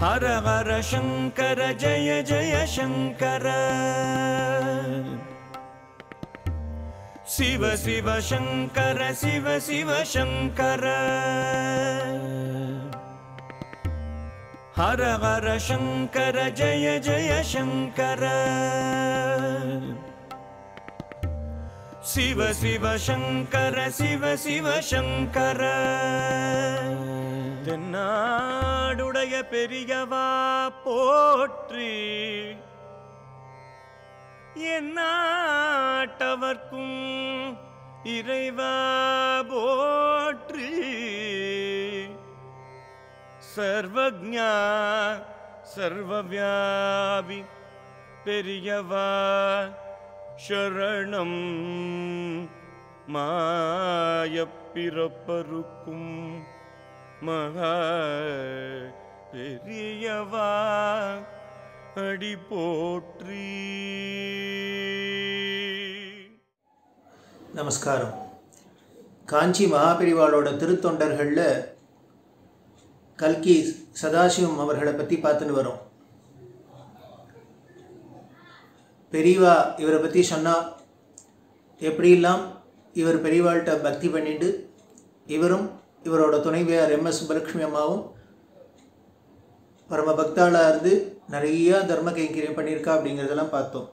हर हर शङ्कर जय जय शङ्कर शिव शिव शङ्कर शिव शिव शङ्कर हर हर शङ्कर जय जय शङ्कर शिव शिव शङ्कर शिव शिव शङ्कर தென்னாடுடைய பெரியவா போற்றி எந்நாட்டவர்க்கும் இறைவா போற்றி சர்வஜா சர்வவியாபி பெரியவா சரணம் மாயப்பிறப்பருக்கும் மகா பெரியவா அடி போற்றி நமஸ்காரம் காஞ்சி மகாபெரிவாளோட திருத்தொண்டர்களில் கல்கி சதாசிவம் அவர்களை பற்றி பார்த்துன்னு வரோம் பெரியவா இவரை பற்றி சொன்னால் எப்படியெல்லாம் இவர் பெரியவாள்கிட்ட பக்தி பண்ணிட்டு இவரும் இவரோட துணைவியார் எம் எஸ் சுப்பலக்ஷ்மி அம்மாவும் பரம பக்தாளாக இருந்து நிறையா தர்ம கைங்கரியம் பண்ணியிருக்கா அப்படிங்கிறதெல்லாம் பார்த்தோம்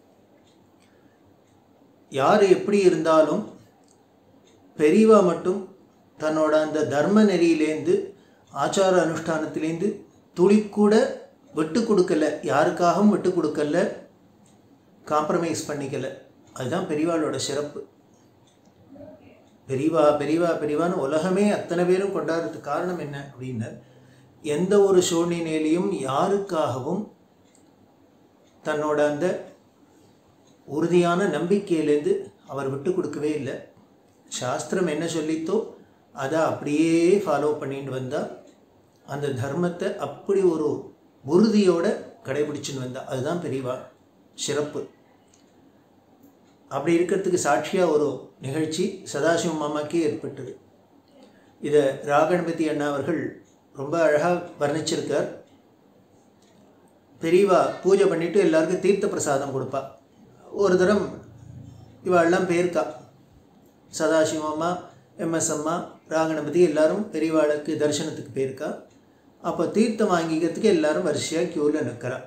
யார் எப்படி இருந்தாலும் பெரியவா மட்டும் தன்னோட அந்த தர்ம நெறியிலேருந்து ஆச்சார அனுஷ்டானத்திலேருந்து துளிக்கூட விட்டு கொடுக்கல யாருக்காகவும் விட்டு கொடுக்கல காம்ப்ரமைஸ் பண்ணிக்கல அதுதான் பெரியவாளோட சிறப்பு பெரியவா பெரியவா பெரியவான்னு உலகமே அத்தனை பேரும் கொண்டாடுறதுக்கு காரணம் என்ன அப்படின்னு எந்த ஒரு சூழ்நிலையிலையும் யாருக்காகவும் தன்னோட அந்த உறுதியான நம்பிக்கையிலேருந்து அவர் விட்டு கொடுக்கவே இல்லை சாஸ்திரம் என்ன சொல்லித்தோ அதை அப்படியே ஃபாலோ பண்ணிட்டு வந்தால் அந்த தர்மத்தை அப்படி ஒரு உறுதியோட கடைபிடிச்சுன்னு வந்தா அதுதான் பெரியவா சிறப்பு அப்படி இருக்கிறதுக்கு சாட்சியாக ஒரு நிகழ்ச்சி சதாசிவம் மாமாக்கே ஏற்பட்டது இதை ராகணபதி அண்ணா அவர்கள் ரொம்ப அழகாக வர்ணிச்சிருக்கார் பெரியவா பூஜை பண்ணிவிட்டு எல்லாருக்கும் தீர்த்த பிரசாதம் கொடுப்பா ஒரு தரம் இவாளெல்லாம் போயிருக்கா சதாசிவம்மா எம்எஸ் அம்மா ராகணபதி எல்லாரும் பெரியவாளுக்கு தரிசனத்துக்கு போயிருக்கா அப்போ தீர்த்தம் வாங்கிக்கிறதுக்கு எல்லாரும் வரிசையாக க்யூவில் நிற்கிறா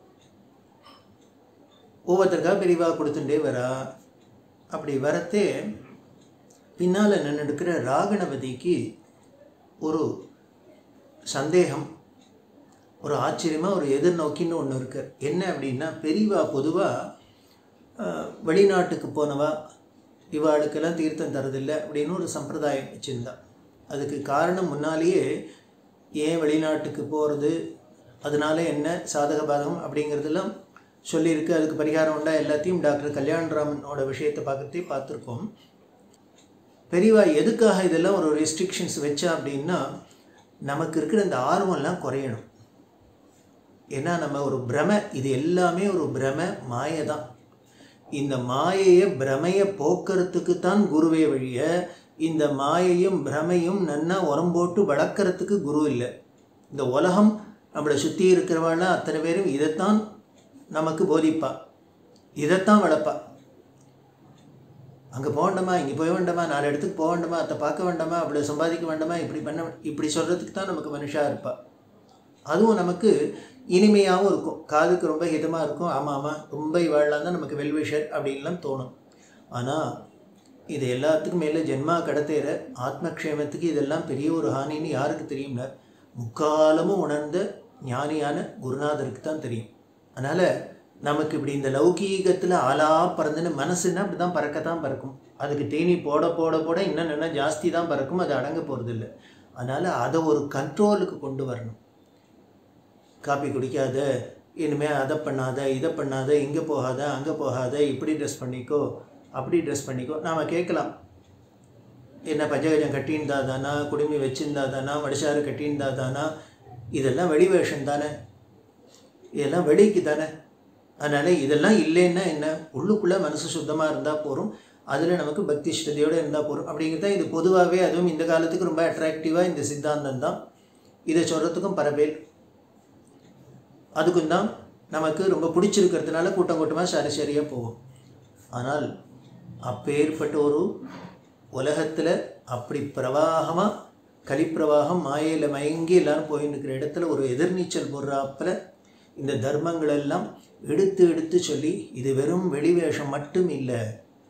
ஒவ்வொருத்தருக்காக பெரியவா கொடுத்துட்டே வரா அப்படி வரத்தே பின்னால் நின்றுக்கிற ராகணபதிக்கு ஒரு சந்தேகம் ஒரு ஆச்சரியமாக ஒரு எதிர்நோக்கின்னு ஒன்று இருக்கு என்ன அப்படின்னா பெரியவா பொதுவாக வெளிநாட்டுக்கு போனவா இவாளுக்கெல்லாம் தீர்த்தம் தரதில்லை அப்படின்னு ஒரு சம்பிரதாயம் வச்சுருந்தா அதுக்கு காரணம் முன்னாலேயே ஏன் வெளிநாட்டுக்கு போகிறது அதனால என்ன சாதக பாதகம் அப்படிங்கிறதெல்லாம் சொல்லியிருக்கு அதுக்கு பரிகாரம் உண்டா எல்லாத்தையும் டாக்டர் கல்யாணராமனோட விஷயத்தை பார்க்கறதே பார்த்துருக்கோம் பெரியவா எதுக்காக இதெல்லாம் ஒரு ரெஸ்ட்ரிக்ஷன்ஸ் வச்சா அப்படின்னா நமக்கு இருக்கிற இந்த ஆர்வம்லாம் குறையணும் ஏன்னா நம்ம ஒரு பிரமை இது எல்லாமே ஒரு பிரமை மாயை தான் இந்த மாயையை பிரமையை போக்குறதுக்கு தான் குருவே வழிய இந்த மாயையும் பிரமையும் நன்னா உரம் போட்டு வளர்க்குறதுக்கு குரு இல்லை இந்த உலகம் நம்மளை சுற்றி இருக்கிறவாள்லாம் அத்தனை பேரும் இதைத்தான் நமக்கு போதிப்பா இதைத்தான் வளர்ப்பா அங்கே போக வேண்டாமா இங்கே போக வேண்டாமா நாலு இடத்துக்கு போக வேண்டாமா அதை பார்க்க வேண்டாமா அப்படி சம்பாதிக்க வேண்டாமா இப்படி பண்ண இப்படி சொல்கிறதுக்கு தான் நமக்கு மனுஷா இருப்பா அதுவும் நமக்கு இனிமையாகவும் இருக்கும் காதுக்கு ரொம்ப ஹிதமாக இருக்கும் ஆமாம் ஆமாம் ரொம்ப இவாழலாம் தான் நமக்கு வெல்விஷர் அப்படின்லாம் தோணும் ஆனால் இது எல்லாத்துக்கும் மேலே ஜென்மா கடத்தேற ஆத்மக்ஷேமத்துக்கு இதெல்லாம் பெரிய ஒரு ஹானின்னு யாருக்கு தெரியும்னா முக்காலமும் உணர்ந்த ஞானியான குருநாதருக்கு தான் தெரியும் அதனால் நமக்கு இப்படி இந்த லௌகீகத்தில் ஆளா பறந்துன்னு மனசுன்னா அப்படி தான் பறக்கத்தான் பறக்கும் அதுக்கு தேனி போட போட போட இன்னும் என்ன ஜாஸ்தி தான் பறக்கும் அது அடங்க போகிறதில்ல அதனால் அதை ஒரு கண்ட்ரோலுக்கு கொண்டு வரணும் காப்பி குடிக்காத இனிமேல் அதை பண்ணாத இதை பண்ணாத இங்கே போகாத அங்கே போகாத இப்படி ட்ரெஸ் பண்ணிக்கோ அப்படி ட்ரெஸ் பண்ணிக்கோ நாம் கேட்கலாம் என்ன பஞ்சகஜம் கட்டியிருந்தா தானா குடுமி வச்சிருந்தா தானா மடிசாறு கட்டியிருந்தா தானா இதெல்லாம் வெளி வேஷம் தானே இதெல்லாம் வெளிக்கு தானே அதனால் இதெல்லாம் இல்லைன்னா என்ன உள்ளுக்குள்ளே மனசு சுத்தமாக இருந்தால் போகிறோம் அதில் நமக்கு பக்தி ஸ்ரத்தையோடு இருந்தால் போகிறோம் அப்படிங்கிறது இது பொதுவாகவே அதுவும் இந்த காலத்துக்கு ரொம்ப அட்ராக்டிவாக இந்த சித்தாந்தம் தான் இதை சொல்கிறதுக்கும் பல பேர் அதுக்கும் தான் நமக்கு ரொம்ப பிடிச்சிருக்கிறதுனால கூட்டம் கூட்டமாக சரி சரியாக போகும் ஆனால் அப்பேற்பட்ட ஒரு உலகத்தில் அப்படி பிரவாகமாக கலிப்பிரவாகம் மாயையில் மயங்கி எல்லாரும் போயின்னு இருக்கிற இடத்துல ஒரு எதிர்நீச்சல் போடுறாப்புல இந்த தர்மங்கள் எல்லாம் எடுத்து எடுத்து சொல்லி இது வெறும் வெளிவேஷம் மட்டும் இல்லை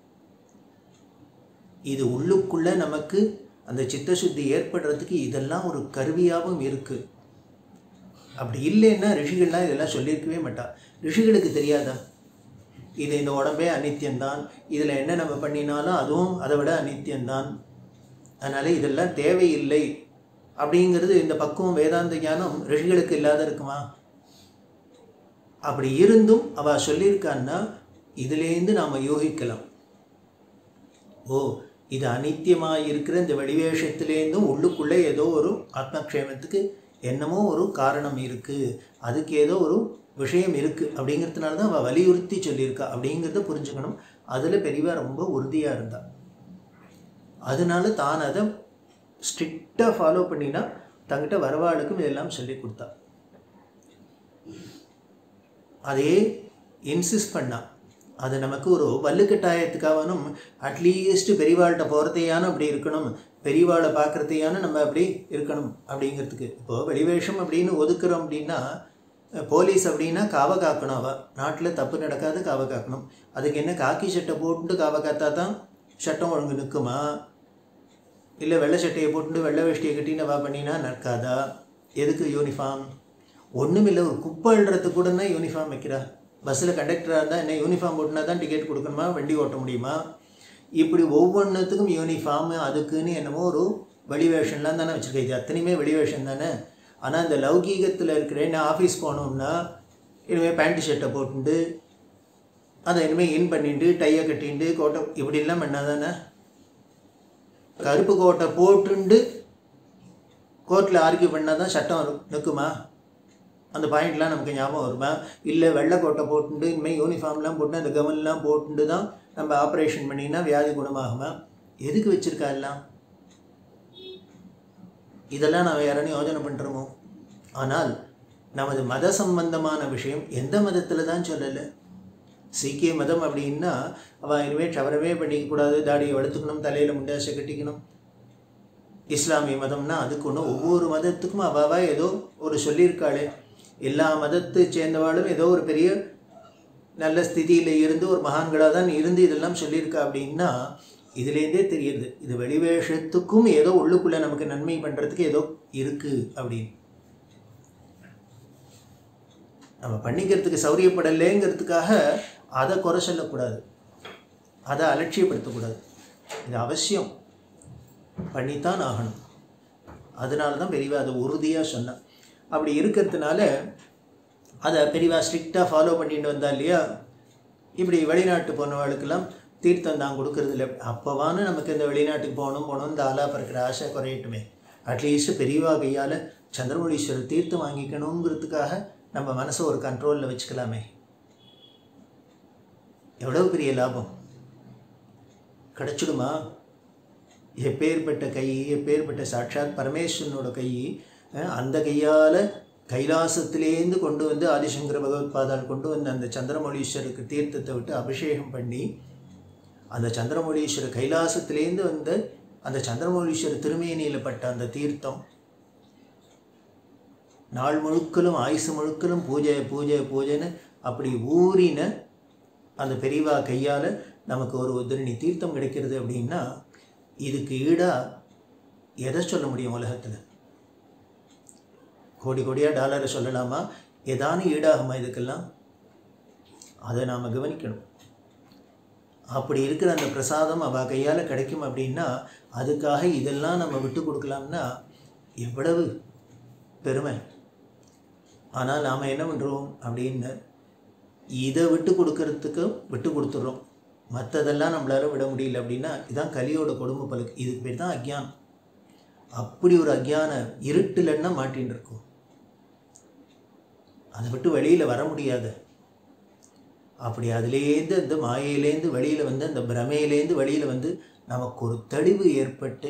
இது உள்ளுக்குள்ள நமக்கு அந்த சித்தசுத்தி ஏற்படுறதுக்கு இதெல்லாம் ஒரு கருவியாகவும் இருக்குது அப்படி இல்லைன்னா ரிஷிகள்லாம் இதெல்லாம் சொல்லியிருக்கவே மாட்டா ரிஷிகளுக்கு தெரியாதா இது இந்த உடம்பே அனித்தியம்தான் இதில் என்ன நம்ம பண்ணினாலும் அதுவும் அதை விட அனித்தியம்தான் அதனால் இதெல்லாம் தேவையில்லை அப்படிங்கிறது இந்த பக்குவம் வேதாந்த ஞானம் ரிஷிகளுக்கு இல்லாத இருக்குமா அப்படி இருந்தும் அவள் சொல்லியிருக்கான்னா இதுலேருந்து நாம் யோகிக்கலாம் ஓ இது அனித்தியமாக இருக்கிற இந்த வெளிவேஷத்துலேருந்தும் உள்ளுக்குள்ளே ஏதோ ஒரு ஆத்மக்ஷேமத்துக்கு என்னமோ ஒரு காரணம் இருக்குது அதுக்கு ஏதோ ஒரு விஷயம் இருக்குது அப்படிங்கிறதுனால தான் அவள் வலியுறுத்தி சொல்லியிருக்கா அப்படிங்கிறத புரிஞ்சுக்கணும் அதில் பெரியவா ரொம்ப உறுதியாக இருந்தா அதனால தான் அதை ஸ்ட்ரிக்டாக ஃபாலோ பண்ணினா தங்கிட்ட வரவாளுக்கும் இதெல்லாம் சொல்லி கொடுத்தா அதே இன்சிஸ்ட் பண்ணா அது நமக்கு ஒரு வல்லுக்கட்டாயத்துக்காகனும் அட்லீஸ்ட் பெரியவாள்கிட்ட போகிறதையான அப்படி இருக்கணும் பெரியவாளை பார்க்குறதையான நம்ம அப்படி இருக்கணும் அப்படிங்கிறதுக்கு இப்போது வெளிவேஷம் அப்படின்னு ஒதுக்குறோம் அப்படின்னா போலீஸ் அப்படின்னா காவ காக்கணும் அவள் நாட்டில் தப்பு நடக்காது காவ காக்கணும் அதுக்கு என்ன காக்கி சட்டை போட்டு காவ காத்தா தான் சட்டம் ஒழுங்கு நிற்குமா இல்லை வெள்ளை சட்டையை போட்டு வெள்ளை வேஷ்டியை கட்டின்னு வா பண்ணினா நடக்காதா எதுக்கு யூனிஃபார்ம் ஒன்றுமில்லை ஒரு குப்பை அழுறதுக்கு கூட தான் யூனிஃபார்ம் வைக்கிறா பஸ்ஸில் கண்டக்டராக இருந்தால் என்ன யூனிஃபார்ம் போட்டுனா தான் டிக்கெட் கொடுக்கணுமா வண்டி ஓட்ட முடியுமா இப்படி ஒவ்வொன்றுத்துக்கும் யூனிஃபார்ம் அதுக்குன்னு என்னமோ ஒரு வெளிவேஷன்லாம் தானே வச்சுருக்கேன் இது அத்தனையுமே வெளிவேஷன் தானே ஆனால் இந்த லௌகீகத்தில் இருக்கிற என்ன ஆஃபீஸ் போனோம்னா இனிமேல் பேண்ட் ஷர்ட்டை போட்டுண்டு அதை இனிமேல் இன் பண்ணிட்டு டையை கட்டிண்டு கோட்டை இப்படிலாம் பண்ணால் தானே கருப்பு கோட்டை போட்டுண்டு கோர்ட்டில் ஆர்கியூ பண்ணால் தான் சட்டம் வரும் நிற்குமா அந்த பாயிண்ட்லாம் நமக்கு ஞாபகம் வருமா இல்லை வெள்ளை கோட்டை போட்டுண்டு இனிமேல் யூனிஃபார்ம்லாம் போட்டு அந்த கவன்லாம் போட்டுண்டு தான் நம்ம ஆப்ரேஷன் பண்ணினா வியாதி குணமாகுமா எதுக்கு வச்சுருக்கா எல்லாம் இதெல்லாம் நாம் யாரானு யோஜனை பண்ணுறோமோ ஆனால் நமது மத சம்பந்தமான விஷயம் எந்த மதத்தில் தான் சொல்லலை சீக்கிய மதம் அப்படின்னா அவள் இனிமேல் ஷவரமே பண்ணிக்கக்கூடாது தாடியை வளர்த்துக்கணும் தலையில் முண்டாசை கட்டிக்கணும் இஸ்லாமிய மதம்னா அதுக்கு ஒன்று ஒவ்வொரு மதத்துக்கும் அவாவா ஏதோ ஒரு சொல்லியிருக்காளே எல்லா மதத்தை சேர்ந்தவாளும் ஏதோ ஒரு பெரிய நல்ல ஸ்திதியில் இருந்து ஒரு மகான்களாக தான் இருந்து இதெல்லாம் சொல்லியிருக்கா அப்படின்னா இதுலேருந்தே தெரியுது இது வெளிவேஷத்துக்கும் ஏதோ உள்ளுக்குள்ளே நமக்கு நன்மை பண்ணுறதுக்கு ஏதோ இருக்குது அப்படின்னு நம்ம பண்ணிக்கிறதுக்கு சௌரியப்படலைங்கிறதுக்காக அதை குறை சொல்லக்கூடாது அதை அலட்சியப்படுத்தக்கூடாது இது அவசியம் பண்ணித்தான் ஆகணும் அதனால தான் பெரியவா அதை உறுதியாக சொன்னான் அப்படி இருக்கிறதுனால அதை பெரியவா ஸ்ட்ரிக்டாக ஃபாலோ பண்ணிட்டு வந்தா இல்லையா இப்படி வெளிநாட்டு போனவளுக்கெல்லாம் தீர்த்தம் தான் கொடுக்கறது இல்லை அப்போவான நமக்கு இந்த வெளிநாட்டுக்கு போகணும் போகணும் இந்த ஆலா பறக்கிற ஆசை குறையட்டுமே அட்லீஸ்ட் பெரியவா கையால் சந்திரமொழீஸ்வரர் தீர்த்தம் வாங்கிக்கணுங்கிறதுக்காக நம்ம மனசை ஒரு கண்ட்ரோலில் வச்சுக்கலாமே எவ்வளவு பெரிய லாபம் கிடச்சிடுமா எப்பேற்பட்ட கை எப்பேற்பட்ட சாட்சாத் பரமேஸ்வரனோட கை அஹ், அந்த கையால் கைலாசத்திலேருந்து கொண்டு வந்து ஆதிசங்கர பகவத்பாதால் கொண்டு வந்து அந்த சந்திரமௌலீஸ்வருக்கு தீர்த்தத்தை விட்டு அபிஷேகம் பண்ணி அந்த சந்திரமௌலீஸ்வரர் கைலாசத்திலேருந்து வந்த அந்த சந்திரமௌலீஸ்வரர் திருமேனியில் பட்ட அந்த தீர்த்தம் நாள் முழுக்கலும் ஆயுசு முழுக்கலும் பூஜை பூஜை பூஜைன்னு அப்படி ஊறின அந்த பெரியவா கையால் நமக்கு ஒரு உதிரணி தீர்த்தம் கிடைக்கிறது அப்படின்னா இதுக்கு ஈடாக எதை சொல்ல முடியும் உலகத்தில் கோடி கோடியாக டாலரை சொல்லலாமா ஏதானு ஈடாகுமா இதுக்கெல்லாம் அதை நாம் கவனிக்கணும் அப்படி இருக்கிற அந்த பிரசாதம் அவள் கையால் கிடைக்கும் அப்படின்னா அதுக்காக இதெல்லாம் நம்ம விட்டு கொடுக்கலாம்னா எவ்வளவு பெருமை ஆனால் நாம் என்ன பண்ணுறோம் அப்படின்னு இதை விட்டு கொடுக்கறதுக்கு விட்டு கொடுத்துட்றோம் மற்றதெல்லாம் நம்மளால விட முடியல அப்படின்னா இதுதான் கலியோட கொடுமை பழுக்கு இதுக்கு பேர் தான் அக்ஞானம் அப்படி ஒரு அக்ஞான இருட்டுலன்னா மாட்டின்னு இருக்கும் அதை விட்டு வெளியில் வர முடியாது அப்படி அதுலேருந்து அந்த மாயையிலேருந்து வெளியில் வந்து அந்த பிரமையிலேருந்து வெளியில் வந்து நமக்கு ஒரு தெளிவு ஏற்பட்டு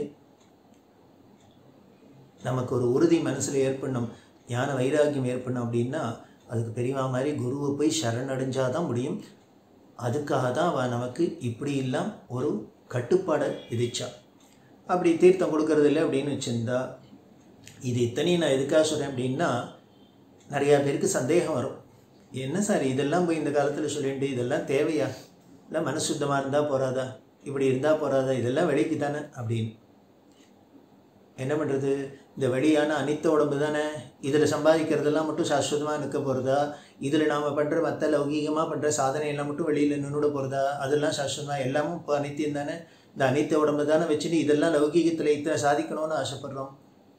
நமக்கு ஒரு உறுதி மனசில் ஏற்படணும் ஞான வைராக்கியம் ஏற்படணும் அப்படின்னா அதுக்கு பெரியவா மாதிரி குருவை போய் சரணடைஞ்சாதான் தான் முடியும் அதுக்காக தான் அவள் நமக்கு இப்படி எல்லாம் ஒரு கட்டுப்பாடை விதிச்சா அப்படி தீர்த்தம் கொடுக்கறது இல்லை அப்படின்னு வச்சுருந்தா இது இத்தனையும் நான் எதுக்காக சொல்கிறேன் அப்படின்னா நிறையா பேருக்கு சந்தேகம் வரும் என்ன சார் இதெல்லாம் போய் இந்த காலத்தில் சொல்லிட்டு இதெல்லாம் தேவையா இல்லை மனசுத்தமாக இருந்தால் போகாதா இப்படி இருந்தால் போகாதா இதெல்லாம் வெளிக்கு தானே அப்படின்னு என்ன பண்ணுறது இந்த வெளியான அனித்த உடம்பு தானே இதில் சம்பாதிக்கிறதெல்லாம் மட்டும் சாஸ்வதமாக நிற்க போகிறதா இதில் நாம் பண்ணுற மற்ற லௌகீகமாக பண்ணுற சாதனை எல்லாம் மட்டும் வெளியில் நின்றுட போகிறதா அதெல்லாம் சாஸ்வதமாக எல்லாமும் இப்போ அனித்தியம் தானே இந்த அனித்த உடம்பு தானே வச்சுட்டு இதெல்லாம் லௌகீகத்தில் இத்தனை சாதிக்கணும்னு ஆசைப்பட்றோம்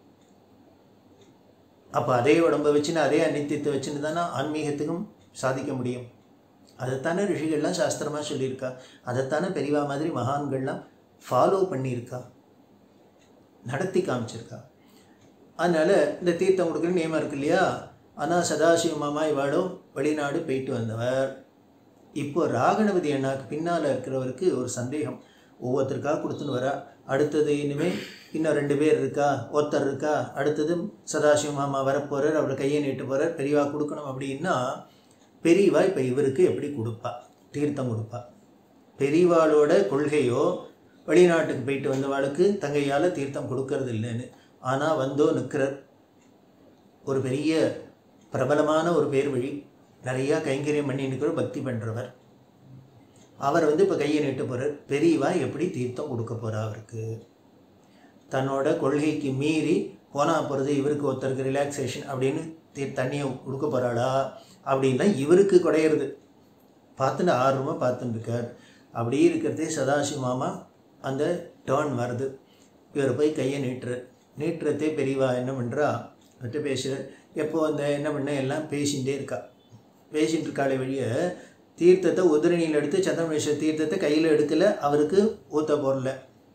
அப்போ அதே உடம்பை வச்சுன்னு அதே அனித்தியத்தை வச்சுன்னு தானே ஆன்மீகத்துக்கும் சாதிக்க முடியும் அதைத்தானே ரிஷிகள்லாம் சாஸ்திரமாக சொல்லியிருக்கா அதைத்தானே பெரியவா மாதிரி மகான்கள்லாம் ஃபாலோ பண்ணியிருக்கா நடத்தி காமிச்சிருக்கா அதனால் இந்த தீர்த்தம் கொடுக்குற நியமம் இருக்கு இல்லையா ஆனால் சதாசிவ மாமா இவாளோ வெளிநாடு போயிட்டு வந்தவர் இப்போ ராகணபதி அண்ணாக்கு பின்னால் இருக்கிறவருக்கு ஒரு சந்தேகம் ஒவ்வொருத்தருக்காக கொடுத்துன்னு வரா அடுத்தது இனிமேல் இன்னும் ரெண்டு பேர் இருக்கா ஒருத்தர் இருக்கா அடுத்தது சதாசிவ மாமா வரப்போகிறார் அவர் கையை நீட்டு போகிறார் பெரியவா கொடுக்கணும் அப்படின்னா பெரியவா இப்போ இவருக்கு எப்படி கொடுப்பா தீர்த்தம் கொடுப்பா பெரியவாளோட கொள்கையோ வெளிநாட்டுக்கு போயிட்டு வந்தவாளுக்கு தங்கையால் தீர்த்தம் கொடுக்கறது இல்லைன்னு ஆனால் வந்தோ நிற்கிறார் ஒரு பெரிய பிரபலமான ஒரு பேர் வழி நிறையா கைங்கரியம் பண்ணி நிற்கிற பக்தி பண்ணுறவர் அவர் வந்து இப்போ கையை நீட்டு போகிறார் பெரியவா எப்படி தீர்த்தம் கொடுக்க போகிறா அவருக்கு தன்னோட கொள்கைக்கு மீறி போனால் போகிறது இவருக்கு ஒருத்தருக்கு ரிலாக்ஸேஷன் அப்படின்னு தீ தண்ணியை கொடுக்க போகிறாளா அப்படின்னா இவருக்கு குறையிறது பார்த்துட்டு ஆர்வமாக பார்த்துட்டு இருக்கார் அப்படியே இருக்கிறதே சதாசிவ மாமா அந்த டேர்ன் வருது இவர் போய் கையை நீட்டுறார் நீட்டுறதே பெரியவா என்ன பண்ணுறா மற்ற பேசுகிற எப்போ அந்த என்ன பண்ண எல்லாம் பேசிகிட்டே இருக்கா பேசிகிட்டு இருக்காளே வழிய தீர்த்தத்தை உதிரணியில் எடுத்து சந்திரமேஸ்வர தீர்த்தத்தை கையில் எடுக்கலை அவருக்கு ஊற்ற போடல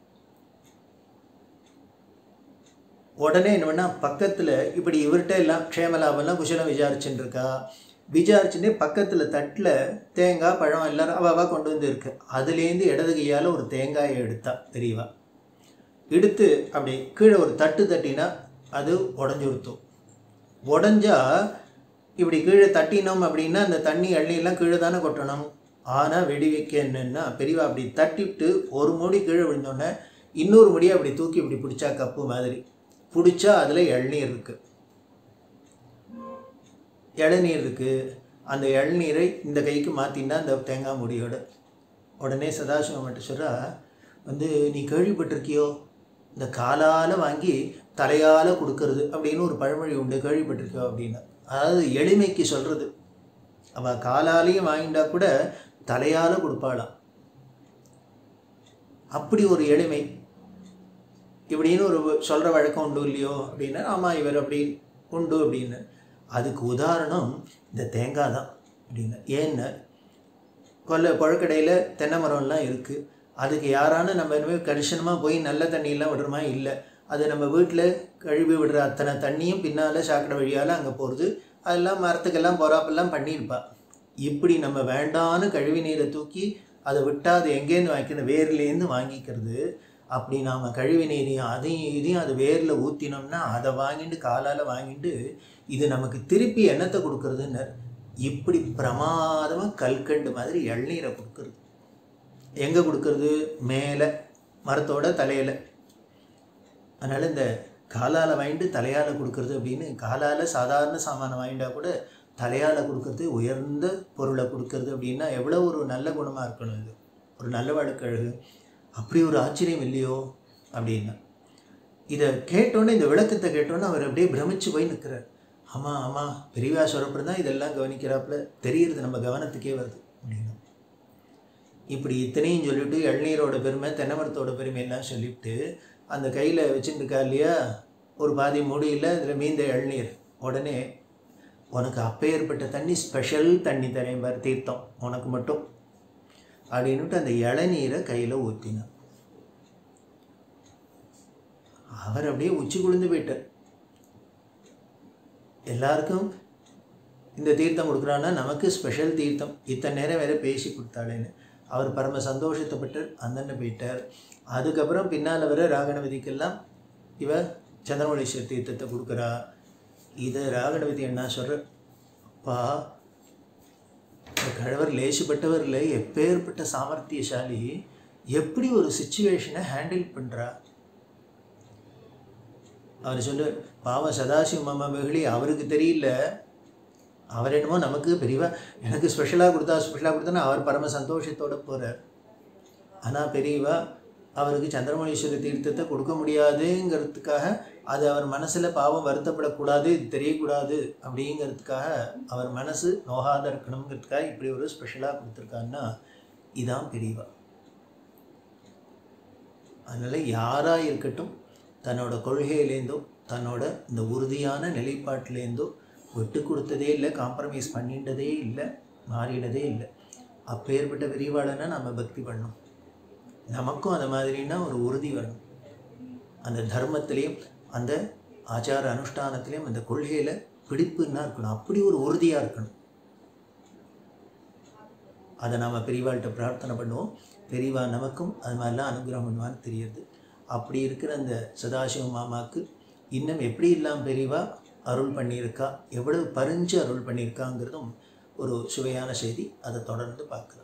உடனே என்ன பண்ணா பக்கத்தில் இப்படி இவர்கிட்ட எல்லாம் க்ஷேமலாபெல்லாம் குஷலம் விசாரிச்சுட்டு இருக்கா விசாரிச்சுட்டு பக்கத்தில் தட்டில் தேங்காய் பழம் எல்லாரும் அவாவா கொண்டு வந்து இருக்கு அதுலேருந்து இடது கையால் ஒரு தேங்காயை எடுத்தா தெரியவா எடுத்து அப்படி கீழே ஒரு தட்டு தட்டினா அது உடஞ்சி கொடுத்தோம் உடஞ்சா இப்படி கீழே தட்டினோம் அப்படின்னா அந்த தண்ணி அள்ளியெல்லாம் கீழே தானே கொட்டணும் ஆனால் வெடி வைக்க என்னென்னா பெரியவா அப்படி தட்டிவிட்டு ஒரு முடி கீழே விழுந்தோடனே இன்னொரு முடியை அப்படி தூக்கி இப்படி பிடிச்சா கப்பு மாதிரி பிடிச்சா அதில் இளநீர் இருக்குது இளநீர் இருக்குது அந்த இளநீரை இந்த கைக்கு மாற்றினா அந்த தேங்காய் முடியோட உடனே சதாசிவம் மட்டும் சொல்கிறா வந்து நீ கேள்விப்பட்டிருக்கியோ இந்த காலால் வாங்கி தலையால் கொடுக்கறது அப்படின்னு ஒரு பழமொழி உண்டு கேள்விப்பட்டிருக்கியோ அப்படின்னு அதாவது எளிமைக்கு சொல்கிறது அவள் காலாலேயும் வாங்கிட்டா கூட தலையால் கொடுப்பாளாம் அப்படி ஒரு எளிமை இப்படின்னு ஒரு சொல்கிற வழக்கம் உண்டு இல்லையோ அப்படின்னா ஆமாம் இவர் அப்படி உண்டு அப்படின்னு அதுக்கு உதாரணம் இந்த தேங்காய் தான் அப்படின்னு ஏன்னு கொல்லை புழக்கடையில் தென்னை மரம்லாம் இருக்குது அதுக்கு யாரான நம்ம இனிமேல் கரிசனமாக போய் நல்ல தண்ணியெல்லாம் விடுறோமா இல்லை அது நம்ம வீட்டில் கழுவி விடுற அத்தனை தண்ணியும் பின்னால் சாக்கடை வழியால் அங்கே போகிறது அதெல்லாம் மரத்துக்கெல்லாம் போகிறாப்பெல்லாம் பண்ணியிருப்பா இப்படி நம்ம வேண்டான்னு கழுவி நீரை தூக்கி அதை விட்டால் அது எங்கேருந்து வாங்கிக்கணும் வேர்லேருந்து வாங்கிக்கிறது அப்படி நாம் கழுவி நீரையும் அதையும் இதையும் அது வேரில் ஊற்றினோம்னா அதை வாங்கிட்டு காலால் வாங்கிட்டு இது நமக்கு திருப்பி எண்ணத்தை கொடுக்கறதுன்னு இப்படி பிரமாதமாக கல்கண்டு மாதிரி இளநீரை கொடுக்கறது எங்கே கொடுக்கறது மேலே மரத்தோட தலையில் அதனால் இந்த காலால் வாங்கிட்டு தலையால் கொடுக்கறது அப்படின்னு காலால் சாதாரண சாமானை வாங்கிட்டா கூட தலையால் கொடுக்கறது உயர்ந்த பொருளை கொடுக்கறது அப்படின்னா எவ்வளோ ஒரு நல்ல குணமாக இருக்கணும் இது ஒரு நல்ல வழக்கழகு அப்படி ஒரு ஆச்சரியம் இல்லையோ அப்படின்னா இதை கேட்டோன்னே இந்த விளக்கத்தை கேட்டோன்னே அவர் அப்படியே பிரமிச்சு போய் நிற்கிறார் ஆமாம் ஆமாம் பெரியவா சொல்கிறப்ப தான் இதெல்லாம் கவனிக்கிறாப்புல தெரியுறது நம்ம கவனத்துக்கே வருது அப்படின்னு இப்படி இத்தனையும் சொல்லிவிட்டு இளநீரோட பெருமை தென்னை மரத்தோட பெருமை எல்லாம் சொல்லிவிட்டு அந்த கையில் வச்சுருக்கா இல்லையா ஒரு பாதி மூடியில் இதில் மீந்த இளநீர் உடனே உனக்கு அப்பேற்பட்ட தண்ணி ஸ்பெஷல் தண்ணி தரேன் பார் தீர்த்தம் உனக்கு மட்டும் அப்படின்னுட்டு அந்த இளநீரை கையில் ஊற்றினான் அவர் அப்படியே உச்சி குளிர்ந்து போயிட்டார் எல்லாருக்கும் இந்த தீர்த்தம் கொடுக்குறான்னா நமக்கு ஸ்பெஷல் தீர்த்தம் இத்தனை நேரம் வேற பேசி கொடுத்தாளேன்னு அவர் பரம சந்தோஷத்தைப்பட்டு அந்தன்னு போயிட்டார் அதுக்கப்புறம் பின்னால் வர ராகணபதிக்கெல்லாம் இவ சந்திரமொழீஸ்வர் தீர்த்தத்தை கொடுக்குறா இதை ராகணபதி என்ன சொல்கிற பா இந்த கழவர் லேசுப்பட்டவர் இல்லை எப்பேற்பட்ட சாமர்த்தியசாலி எப்படி ஒரு சுச்சுவேஷனை ஹேண்டில் பண்ணுறா அவர் சொல்ல பாவம் சதாசிவ மாமா வெகுளி அவருக்கு தெரியல அவர் என்னமோ நமக்கு பெரியவா எனக்கு ஸ்பெஷலாக கொடுத்தா ஸ்பெஷலாக கொடுத்தா அவர் பரம சந்தோஷத்தோட போகிறார் ஆனால் பெரியவா அவருக்கு சந்திரமணீஸ்வர தீர்த்தத்தை கொடுக்க முடியாதுங்கிறதுக்காக அது அவர் மனசில் பாவம் வருத்தப்படக்கூடாது இது தெரியக்கூடாது அப்படிங்கிறதுக்காக அவர் மனசு நோகாத இருக்கணுங்கிறதுக்காக இப்படி ஒரு ஸ்பெஷலாக கொடுத்துருக்காருன்னா இதான் பெரியவா அதனால் யாராக இருக்கட்டும் தன்னோட கொள்கையிலேருந்தோ தன்னோட இந்த உறுதியான நிலைப்பாட்டிலேருந்தோ விட்டு கொடுத்ததே இல்லை காம்ப்ரமைஸ் பண்ணிட்டதே இல்லை மாறினதே இல்லை அப்பேற்பட்ட பெரியவாளனை நம்ம பக்தி பண்ணோம் நமக்கும் அந்த மாதிரின்னா ஒரு உறுதி வரணும் அந்த தர்மத்திலையும் அந்த ஆச்சார அனுஷ்டானத்திலையும் அந்த கொள்கையில் பிடிப்புன்னா இருக்கணும் அப்படி ஒரு உறுதியாக இருக்கணும் அதை நாம் பெரியவாள்கிட்ட பிரார்த்தனை பண்ணுவோம் பெரியவா நமக்கும் அது மாதிரிலாம் அனுகிரகம் பண்ணுவான்னு தெரியுது அப்படி இருக்கிற அந்த சதாசிவ மாமாவுக்கு இன்னும் எப்படி இல்லாமல் பெரியவா அருள் பண்ணியிருக்கா எவ்வளவு பறிஞ்சு அருள் பண்ணியிருக்காங்கிறதும் ஒரு சுவையான செய்தி அதை தொடர்ந்து பார்க்கலாம்